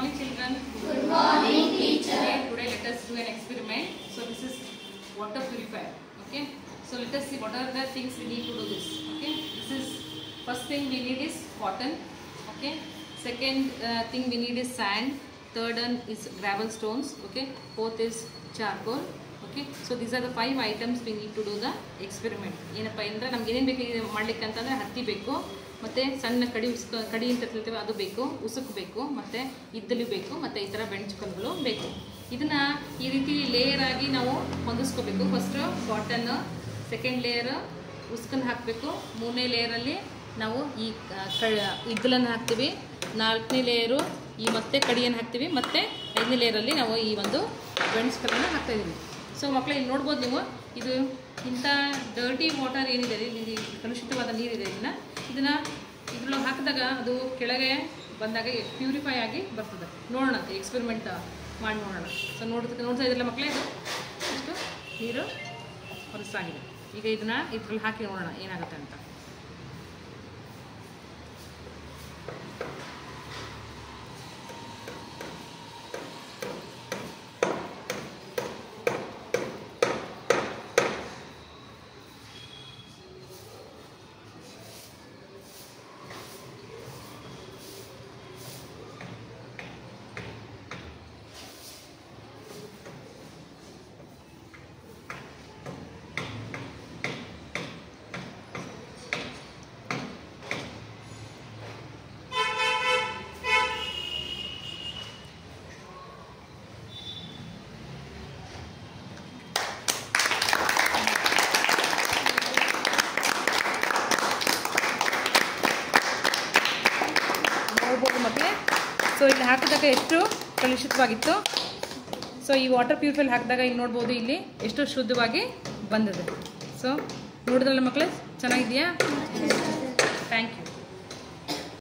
morning, children. Good morning, teacher. Okay, today let us do an experiment. So this is water purifier. Okay. So let us see what are the things we need to do this. Okay. This is first thing we need is cotton. Okay. Second uh, thing we need is sand. Third one is gravel stones. Okay. Fourth is charcoal. Okay so these are the five items we need to do the experiment ಏನಪ್ಪ ಅಂದರೆ ನಮ್ಗೆ ಏನೇನು ಬೇಕು ಇದು ಮಾಡ್ಲಿಕ್ಕೆ ಅಂತಂದರೆ ಹತ್ತಿ ಬೇಕು ಮತ್ತು ಸಣ್ಣ ಕಡಿ ಉಸ್ಕ ಕಡಿ ಅಂತ ಹೇಳ್ತೇವೆ ಅದು ಬೇಕು ಉಸುಕು ಬೇಕು ಮತ್ತು ಇದ್ದಲು ಬೇಕು ಮತ್ತು ಈ ಥರ ಬೆಂಚ್ ಕಲ್ಗಳು ಬೇಕು ಇದನ್ನು ಈ ರೀತಿ ಲೇಯರ್ ಆಗಿ ನಾವು ಹೊಂದಿಸ್ಕೋಬೇಕು ಫಸ್ಟು ಕಾಟನ್ ಸೆಕೆಂಡ್ ಲೇಯರ್ ಉಸ್ಕನ್ನು ಹಾಕಬೇಕು ಮೂರನೇ ಲೇಯರಲ್ಲಿ ನಾವು ಈ ಆ, ಕ ಇದ್ದಲನ್ನು ಹಾಕ್ತೀವಿ ನಾಲ್ಕನೇ ಲೇಯರು ಈ ಮತ್ತೆ ಕಡಿಯನ್ನು ಹಾಕ್ತೀವಿ ಮತ್ತು ಐದನೇ ಲೇಯರಲ್ಲಿ ನಾವು ಈ ಒಂದು ಬೆಂಚ್ ಕಲ್ಲನ್ನು ಹಾಕ್ತಾ ಇದ್ದೀವಿ ಸೊ ಮಕ್ಕಳು ಇಲ್ಲಿ ನೋಡ್ಬೋದು ನೀವು ಇದು ಇಂಥ ಡರ್ಟಿ ವಾಟರ್ ಏನಿದೆ ಇಲ್ಲಿ ಕಲುಷಿತವಾದ ನೀರಿದೆ ಇದನ್ನು ಇದನ್ನು ಇದ್ರೊಳಗೆ ಹಾಕಿದಾಗ ಅದು ಕೆಳಗೆ ಬಂದಾಗ ಪ್ಯೂರಿಫೈ ಆಗಿ ಬರ್ತದೆ ನೋಡೋಣ ಅಂತ ಎಕ್ಸ್ಪೆರಿಮೆಂಟ್ ಮಾಡಿ ನೋಡೋಣ ಸೊ ನೋಡ್ತಾ ನೋಡ್ತಾ ಇದ್ರಲ್ಲ ಮಕ್ಕಳೇ ಇದು ಇಷ್ಟು ನೀರು ಹೊರಸಾಗಿದೆ ಈಗ ಇದನ್ನು ಇದ್ರಲ್ಲಿ ಹಾಕಿ ನೋಡೋಣ ಏನಾಗುತ್ತೆ ಅಂತ ನೋಡ್ಬೋದು ಮಕ್ಕಳೇ ಸೊ ಇಲ್ಲಿ ಹಾಕಿದಾಗ ಎಷ್ಟು ಕಲುಷಿತವಾಗಿತ್ತು ಸೊ ಈ ವಾಟರ್ ಪ್ಯೂರಿಫೈಲ್ ಹಾಕಿದಾಗ ಇಲ್ಲಿ ನೋಡ್ಬೋದು ಇಲ್ಲಿ ಎಷ್ಟು ಶುದ್ಧವಾಗಿ ಬಂದಿದೆ ಸೊ ನೋಡಿದ್ರಲ್ಲ ಮಕ್ಕಳೇ ಚೆನ್ನಾಗಿದೆಯಾ ಥ್ಯಾಂಕ್ ಯು